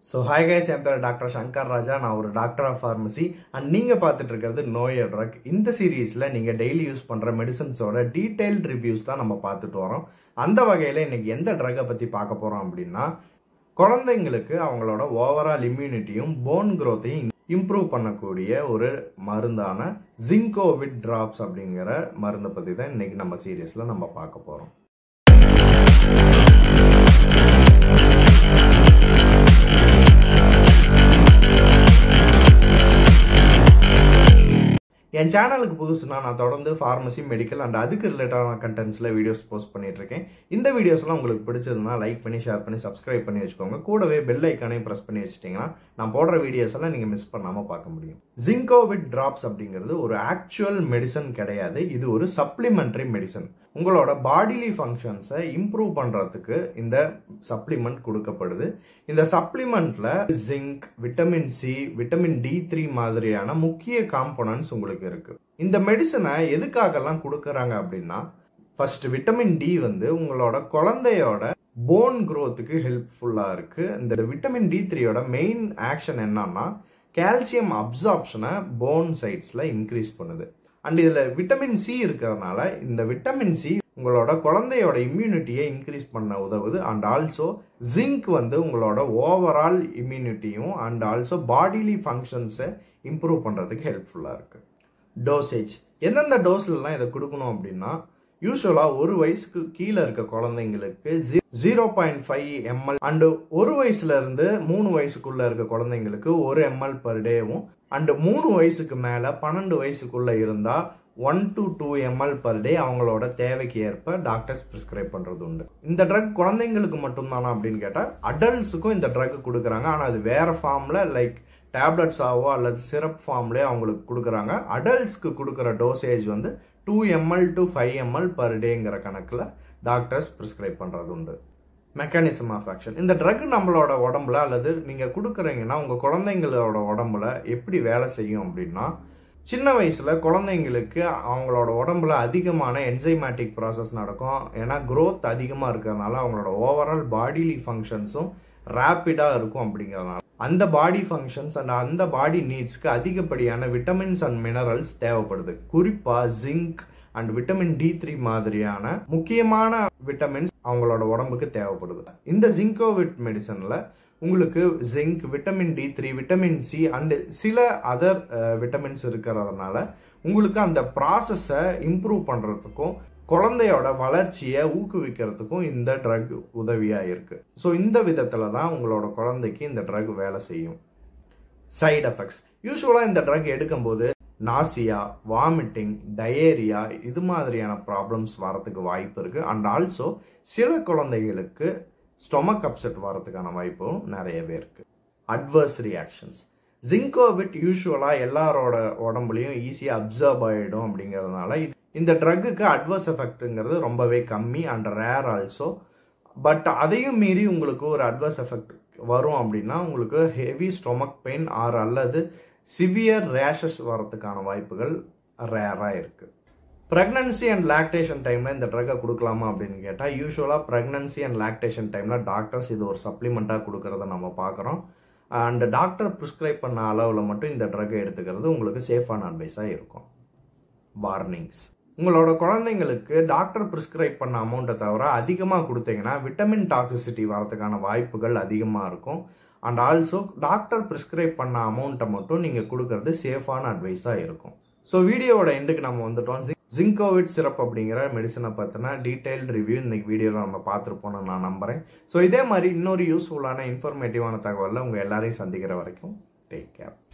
so hi guys என் பேர் doctor Shankar ராஜா நான் ஒரு டாக்டர் ஆஃப் ஃபார்மசி அண்ட் நீங்கள் பார்த்துட்டு இருக்கிறது நோய ட்ரக் இந்த சீரீஸில் நீங்கள் டெய்லி யூஸ் பண்ணுற மெடிசன்ஸோட டீடைல்ட் ரிவ்யூஸ் தான் நம்ம பார்த்துட்டு வரோம் அந்த வகையில் இன்னைக்கு எந்த ட்ரக்கை பற்றி பார்க்க போகிறோம் அப்படின்னா குழந்தைங்களுக்கு அவங்களோட ஓவரால் இம்யூனிட்டியும் போன் க்ரோத்தையும் இம்ப்ரூவ் பண்ணக்கூடிய ஒரு மருந்தான ஜிங்கோவிட் டிராப்ஸ் அப்படிங்கிற மருந்தை பற்றி தான் இன்னைக்கு நம்ம சீரியஸில் நம்ம பார்க்க போகிறோம் என் சேனலுக்கு புதுசுனா நான் தொடர்ந்து ஃபார்மசி மெடிக்கல் அண்ட் அதுக்கு ரிலேட்டடான கண்டென்ட்ஸில் வீடியோஸ் போஸ்ட் பண்ணிட்டு இருக்கேன் இந்த வீடியோஸ்லாம் உங்களுக்கு பிடிச்சதுன்னா லைக் பண்ணி ஷேர் பண்ணி சப்ஸ்கிரைப் பண்ணி வச்சுக்கோங்க கூடவே பெல் ஐக்கானையும் ப்ரெஸ் பண்ணி வச்சிட்டிங்கன்னா நான் போடுற வீடியோஸ் எல்லாம் நீங்கள் மிஸ் பண்ணாமல் பார்க்க முடியும் ஜிங்கோவிட் டிராப்ஸ் அப்படிங்கிறது ஒரு ஆக்சுவல் மெடிசன் கிடையாது இது ஒரு சப்ளிமெண்ட்ரி மெடிசன் உங்களோட பாடிலி ஃபங்க்ஷன்ஸை இம்ப்ரூவ் பண்ணுறதுக்கு இந்த சப்ளிமெண்ட் கொடுக்கப்படுது இந்த சப்ளிமெண்ட்ல zinc vitamin C vitamin D three மாதிரியான முக்கிய காம்போனன்ட்ஸ் உங்களுக்கு இருக்கு இந்த மெடிசனை எதுக்காகலாம் கொடுக்கறாங்க அப்படின்னா ஃபர்ஸ்ட் விட்டமின் டி வந்து உங்களோட குழந்தையோட போன் க்ரோத்துக்கு ஹெல்ப்ஃபுல்லாக இருக்கு இந்த விட்டமின் டி த்ரீயோட மெயின் ஆக்ஷன் என்னன்னா கால்சியம் அப்சார்ப்ஷனை போன் சைட்ஸில் இன்க்ரீஸ் பண்ணுது அண்ட் இதில் விட்டமின் சி இருக்கிறதுனால இந்த விட்டமின் சி உங்களோட குழந்தையோட இம்யூனிட்டியை இன்க்ரீஸ் பண்ண உதவுது அண்ட் ஆல்சோ ஜிங்க் வந்து உங்களோட ஓவரால் இம்யூனிட்டியும் அண்ட் ஆல்சோ பாடிலி ஃபங்க்ஷன்ஸை இம்ப்ரூவ் பண்ணுறதுக்கு ஹெல்ப்ஃபுல்லாக இருக்குது டோசேஜ் எந்தெந்த டோஸ்லலாம் இதை கொடுக்கணும் அப்படின்னா யூஸ்வலாக ஒரு வயசுக்கு கீழே இருக்க குழந்தைங்களுக்கு zero point five ML and ஒரு வயசுல இருந்து மூணு வயசுக்குள்ள இருக்க குழந்தைங்களுக்கு ஒரு எம்எல் பர் டேவும் அண்டு மூணு வயசுக்கு மேலே பன்னெண்டு வயசுக்குள்ள இருந்தால் one to two ML per day அவங்களோட தேவைக்கு ஏற்ப டாக்டர்ஸ் ப்ரிஸ்கிரைப் பண்ணுறது உண்டு இந்த ட்ரக் குழந்தைங்களுக்கு மட்டும்தானா அப்படின்னு கேட்டால் அடல்ட்ஸுக்கும் இந்த ட்ரக் கொடுக்குறாங்க ஆனால் அது வேற ஃபார்மில் லைக் டேப்லெட்ஸாவோ அல்லது சிரப் ஃபார்ம்லேயே அவங்களுக்கு கொடுக்குறாங்க அடல்ட்ஸ்க்கு கொடுக்குற டோசேஜ் வந்து two ML to five ML per டேங்கிற கணக்கில் டாக்டர்ஸ் ப்ரிஸ்கிரைப் பண்ணுறது உண்டு மெக்கானிசம் ஆஃப் ஆக்ஷன் இந்த ட்ரக் நம்மளோட உடம்புல அல்லது நீங்கள் கொடுக்குறீங்கன்னா உங்கள் குழந்தைங்களோட உடம்புல எப்படி வேலை செய்யும் அப்படின்னா சின்ன வயசில் குழந்தைங்களுக்கு அவங்களோட உடம்புல அதிகமான என்சைமேட்டிக் ப்ராசஸ் நடக்கும் ஏன்னா க்ரோத் அதிகமாக இருக்கிறதுனால அவங்களோட ஓவரால் பாடிலி ஃபங்க்ஷன்ஸும் ரேப்பிடாக இருக்கும் அப்படிங்கிறதுனால அந்த பாடி ஃபங்க்ஷன்ஸ் அண்ட் அந்த பாடி நீட்ஸ்க்கு அதிகப்படியான விட்டமின்ஸ் அண்ட் மினரல்ஸ் தேவைப்படுது குறிப்பாக zinc and vitamin D three மாதிரியான முக்கியமான விட்டமின்ஸ் அவங்களோட உடம்புக்கு தேவைப்படுது இந்த ஜிங்கோவிட் மெடிசனில் உங்களுக்கு zinc vitamin D three vitamin C and சில அதர் விட்டமின்ஸ் இருக்கிறதுனால உங்களுக்கு அந்த ப்ராசஸை இம்ப்ரூவ் பண்ணுறதுக்கும் குழந்தையோட வளர்ச்சியை ஊக்குவிக்கிறதுக்கும் இந்த ட்ரக் உதவியாக இருக்கு ஸோ இந்த விதத்தில் தான் உங்களோட குழந்தைக்கு இந்த ட்ரக் வேலை செய்யும் சைடு எஃபெக்ட்ஸ் யூஸ்வலாக இந்த ட்ரக் எடுக்கும்போது நாசியா வாமிட்டிங் டயேரியா இது மாதிரியான ப்ராப்ளம்ஸ் வரதுக்கு வாய்ப்பு இருக்குது அண்ட் ஆல்சோ சில குழந்தைகளுக்கு ஸ்டொமக் அப்செட் வரதுக்கான வாய்ப்பும் நிறையவே இருக்குது அட்வர்ஸ் ரியாக்ஷன்ஸ் ஜிங்கோவிட் யூஸ்வலாக எல்லாரோட உடம்புலையும் ஈஸியாக அப்சர்வ் ஆகிடும் அப்படிங்கிறதுனால இது இந்த ட்ரக்குக்கு அட்வர்ஸ் எஃபெக்ட்டுங்கிறது ரொம்பவே கம்மி அண்ட் ரேர் ஆல்சோ பட் அதையும் மீறி உங்களுக்கு ஒரு அட்வர்ஸ் எஃபெக்ட் வரும் அப்படின்னா உங்களுக்கு ஹெவி ஸ்டொமக் பெயின் ஆர் அல்லது சிவியர் ரேஷஸ் வரதுக்கான வாய்ப்புகள் ரேராக இருக்குது ப்ரெக்னன்சி அண்ட் லாக்டேஷன் டைமில் இந்த ட்ரக்கை கொடுக்கலாமா அப்படின்னு கேட்டால் யூஸ்வலாக ப்ரெக்னன்சி அண்ட் லாக்டேஷன் டைமில் டாக்டர்ஸ் இது ஒரு சப்ளிமெண்ட்டாக கொடுக்கறத நம்ம பார்க்குறோம் அண்ட் டாக்டர் ப்ரிஸ்கிரைப் பண்ண அளவில் மட்டும் இந்த ட்ரக்கை எடுத்துக்கிறது உங்களுக்கு சேஃபான அட்வைஸாக இருக்கும் வார்னிங்ஸ் உங்களோட குழந்தைங்களுக்கு டாக்டர் ப்ரிஸ்கிரைப் பண்ண அமௌண்ட்டை தவிர அதிகமாக கொடுத்தீங்கன்னா விட்டமின் டாக்ஸிசிட்டி வரதுக்கான வாய்ப்புகள் அதிகமாக இருக்கும் அண்ட் ஆல்சோ டாக்டர் ப்ரிஸ்கிரைப் பண்ண அமௌண்ட்டை மட்டும் நீங்கள் கொடுக்கறது சேஃபான அட்வைஸாக இருக்கும் ஸோ வீடியோவோட எண்டுக்கு நம்ம வந்துட்டோம் ஜிங்கோவிட் சிரப் அப்படிங்கிற மெடிசனை பற்றின டீட்டெயில்டு ரிவ்யூ இன்னைக்கு வீடியோவில் நம்ம பார்த்துருப்போம்னு நான் நம்புகிறேன் ஸோ இதே மாதிரி இன்னொரு யூஸ்ஃபுல்லான இன்ஃபர்மேட்டிவான தகவலில் உங்கள் எல்லாரையும் சந்திக்கிற வரைக்கும் டேக் கேர்